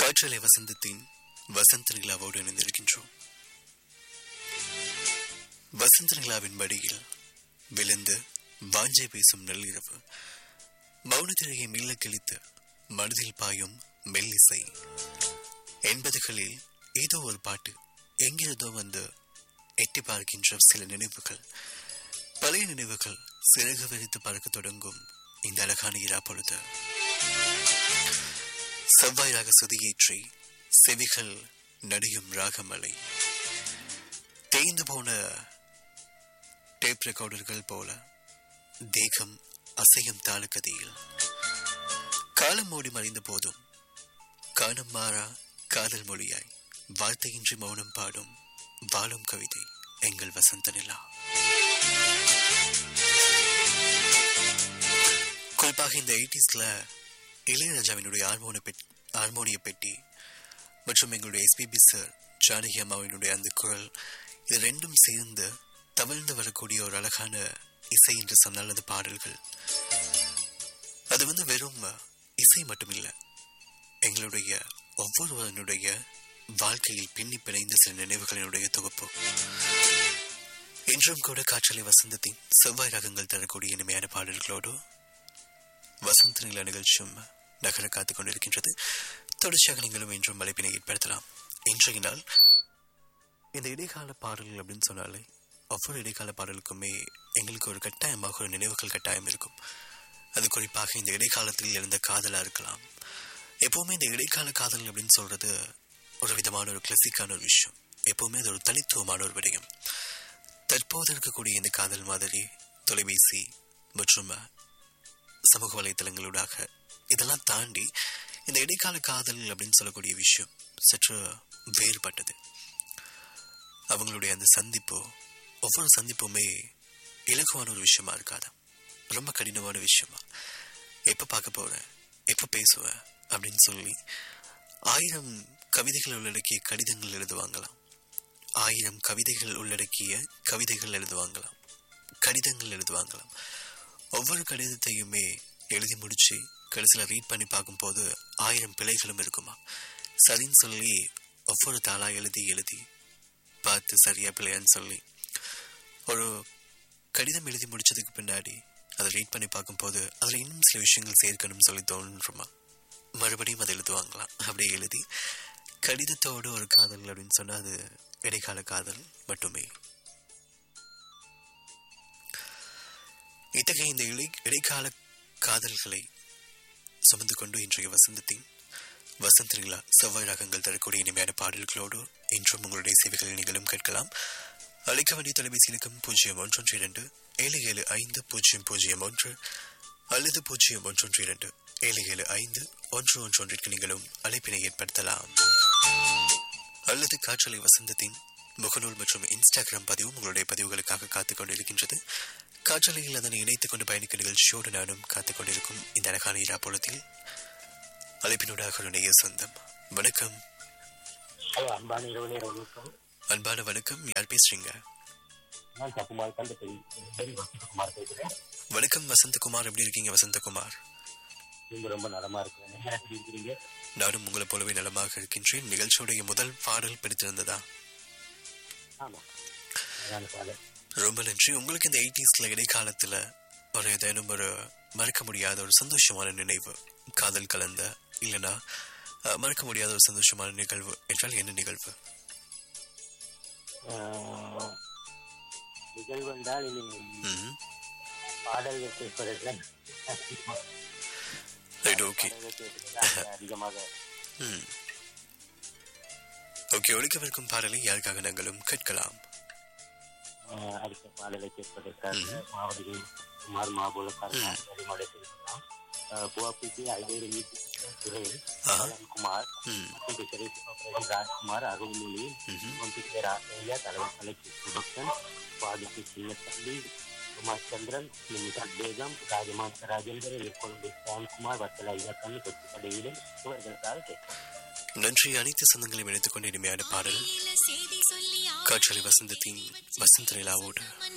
காற்றலை வசந்தத்தின் வசந்த நிலாவோடு இணைந்திருக்கின்றோம் வசந்த நிலாவின் மடியில் விழுந்து வாஞ்சை பேசும் நள்ளிரவு மௌனத்திரையை மெல்ல கிழித்து மனதில் பாயும் மெல்லிசை எண்பதுகளில் ஏதோ ஒரு பாட்டு எங்கிருந்தோ வந்து எட்டி பார்க்கின்ற சில நினைவுகள் பழைய நினைவுகள் சிறகு விரித்து பறக்க தொடங்கும் இந்த அழகான இரா பொழுது செவ்வாய் ராக சுதியேற்றி செவிகள் நடியும் ராகமலை தேய்ந்து போன டேப் ரெக்கார்டர்கள் போல தேகம் அசையும் தாளக்கதியில் காலம் மூடி மறைந்த போதும் காணம் மாறா காதல் மொழியாய் வார்த்தையின்றி மௌனம் பாடும் வாழும் கவிதை எங்கள் வசந்த நிலா குறிப்பாக இந்த எயிட்டிஸ்ல இளையராஜாவினுடைய ஹார்மோன பெட் ஹார்மோனிய பெட்டி மற்றும் எங்களுடைய எஸ்பிபி சார் ஜானகி அம்மாவினுடைய அந்த குரல் இது ரெண்டும் சேர்ந்து தவழ்ந்து வரக்கூடிய ஒரு அழகான இசை என்று சொன்னால் அந்த பாடல்கள் அது வந்து வெறும் இசை மட்டும் இல்லை எங்களுடைய ஒவ்வொருவனுடைய வாழ்க்கையில் பின்னி பிணைந்த சில நினைவுகளினுடைய தொகுப்பு இன்றும் கூட காற்றலை வசந்தத்தின் செவ்வாய் ரகங்கள் தரக்கூடிய இனிமையான பாடல்களோடு வசந்த நில நிகழ்ச்சியும் நகர காத்துக் கொண்டிருக்கின்றது தொடர்ச்சியாக நீங்களும் இன்றும் மலைப்பினை ஏற்படுத்தலாம் இன்றைய நாள் இந்த இடைக்கால பாடல்கள் அப்படின்னு சொன்னாலே ஒவ்வொரு இடைக்கால பாடலுக்குமே எங்களுக்கு ஒரு கட்டாயமாக ஒரு நினைவுகள் கட்டாயம் இருக்கும் அது குறிப்பாக இந்த இடைக்காலத்தில் இருந்த காதலாக இருக்கலாம் எப்பவுமே இந்த இடைக்கால காதல் அப்படின்னு சொல்றது ஒரு விதமான ஒரு கிளாசிக்கான ஒரு விஷயம் எப்பவுமே அது ஒரு தனித்துவமான ஒரு விடயம் தற்போது இருக்கக்கூடிய இந்த காதல் மாதிரி தொலைபேசி மற்றும் சமூக வலைத்தளங்களூடாக இதெல்லாம் தாண்டி இந்த இடைக்கால காதல் அப்படின்னு சொல்லக்கூடிய விஷயம் சற்று வேறுபட்டது அவங்களுடைய அந்த சந்திப்போ ஒவ்வொரு சந்திப்புமே இலகுவான ஒரு விஷயமா இருக்காது ரொம்ப கடினமான விஷயமா எப்போ பார்க்க போறேன் எப்போ பேசுவேன் அப்படின்னு சொல்லி ஆயிரம் கவிதைகள் உள்ளடக்கிய கடிதங்கள் எழுதுவாங்களாம் ஆயிரம் கவிதைகள் உள்ளடக்கிய கவிதைகள் எழுதுவாங்களாம் கடிதங்கள் எழுதுவாங்களாம் ஒவ்வொரு கடிதத்தையுமே எழுதி முடிச்சு கடைசியில் ரீட் பண்ணி பார்க்கும்போது ஆயிரம் பிழைகளும் இருக்குமா சரின்னு சொல்லி ஒவ்வொரு தாளா எழுதி எழுதி பார்த்து சரியா பிள்ளையான்னு சொல்லி ஒரு கடிதம் எழுதி முடிச்சதுக்கு பின்னாடி அதை ரீட் பண்ணி பார்க்கும்போது அதில் இன்னும் சில விஷயங்கள் சேர்க்கணும்னு சொல்லி தோன்றுமா மறுபடியும் அதை எழுதுவாங்களாம் அப்படியே எழுதி கடிதத்தோடு ஒரு காதல் அப்படின்னு சொன்னால் அது இடைக்கால காதல் மட்டுமே இத்தகைய இந்த இடை இடைக்கால காதல்களை சுமந்து கொண்டு இன்றைய வசந்தத்தின் வசந்த நிலா செவ்வாய் ராகங்கள் தரக்கூடிய இனிமையான பாடல்களோடு இன்றும் உங்களுடைய சேவைகளை நீங்களும் கேட்கலாம் அழைக்க வேண்டிய தொலைபேசி இலக்கம் பூஜ்ஜியம் ஒன்றொன்று இரண்டு ஏழு ஏழு ஐந்து பூஜ்ஜியம் பூஜ்ஜியம் ஒன்று அல்லது பூஜ்ஜியம் ஒன்றொன்று இரண்டு ஏழு ஏழு ஐந்து ஒன்று ஒன்று ஒன்றிற்கு நீங்களும் அழைப்பினை ஏற்படுத்தலாம் அல்லது காற்றலை வசந்தத்தின் முகநூல் மற்றும் இன்ஸ்டாகிராம் பதிவும் உங்களுடைய பதிவுகளுக்காக காத்துக் கொண்டிருக்கின்றது காற்றலையில் அதனை இணைத்துக் கொண்டு பயணிக்க நிகழ்ச்சியோடு நானும் காத்துக் கொண்டிருக்கும் இந்த அழகான இரா பொழுதில் அழைப்பினூடாக என்னுடைய சொந்தம் வணக்கம் ஹலோ அன்பான இரவு நேர வணக்கம் அன்பான வணக்கம் யார் பேசுறீங்க நான் தப்புமால் கண்டு பெரிய வசந்தகுமார் பேசுகிறேன் வணக்கம் வசந்தகுமார் எப்படி இருக்கீங்க வசந்தகுமார் நீங்க ரொம்ப நலமா இருக்கிறேன் நீங்க எப்படி இருக்கிறீங்க நானும் உங்களை போலவே நலமாக இருக்கின்றேன் நிகழ்ச்சியுடைய முதல் பாடல் பிடித்திருந்ததா ஆமா அதான பாடல் ரொம்ப நன்றி உங்களுக்கு இந்த எயிட்டிஸ்ல இடைக்காலத்துல ஒரு ஏதேனும் ஒரு மறக்க முடியாத ஒரு சந்தோஷமான நினைவு காதல் கலந்த இல்லனா அஹ், மறக்க முடியாத ஒரு சந்தோஷமான நிகழ்வு என்றால் என்ன நிகழ்வு ஆஹ், நிகழ்வு என்றால் இனி ம் பாடல்கள் கேட்பதற்கு ரைட் ஓகே பாடல்கள் கேட்பதற்கு அதிகமாக ம் ஓகே ஒழிக்கவிருக்கும் பாடலை யாருக்காக நாங்களும் கேட்கலாம் ஆஹ், அடுத்த பாடலை கேட்பதற்காக மாவடிகள் குமார் மாபுலக்காரன் வழிமடை செய்யலாம் புவாப்பிக்கு ஐநூறு மீட்டர் துறையில் ஆஹா. குமார் ம் மற்றும் பிசரை ராஜ்குமார் அருள்மொழி ம்ஹும். ஒன்றுக்கு ராசையா தலைவர் கலைக்கு சுபக்தன் பாதிக்கு சின்னத்தம்பி குமார் சந்திரன் நிமிஷா பேகம் ராஜமான் ராஜேந்திரன் எப்பொழுது சாம்குமார் வத்தல ஐயாக்கண்ணு கொத்துக்கடையிலும் இவர்களுக்காக கேட்கிறோம் நன்றி அனைத்து சொந்தங்களையும் இணைத்துக் கொண்டு இனிமையான பாடல் காற்றலை வசந்தத்தின் வசந்த நிலாவோடு